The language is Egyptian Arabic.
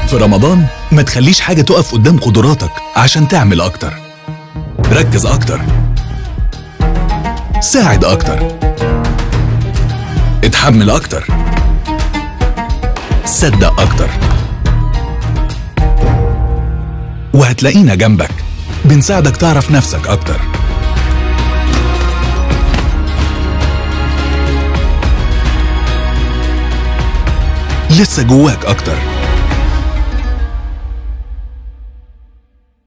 في رمضان ما تخليش حاجة تقف قدام قدراتك عشان تعمل أكتر ركز أكتر ساعد أكتر اتحمل أكتر صدق أكتر وهتلاقينا جنبك بنساعدك تعرف نفسك أكتر لسه جواك أكتر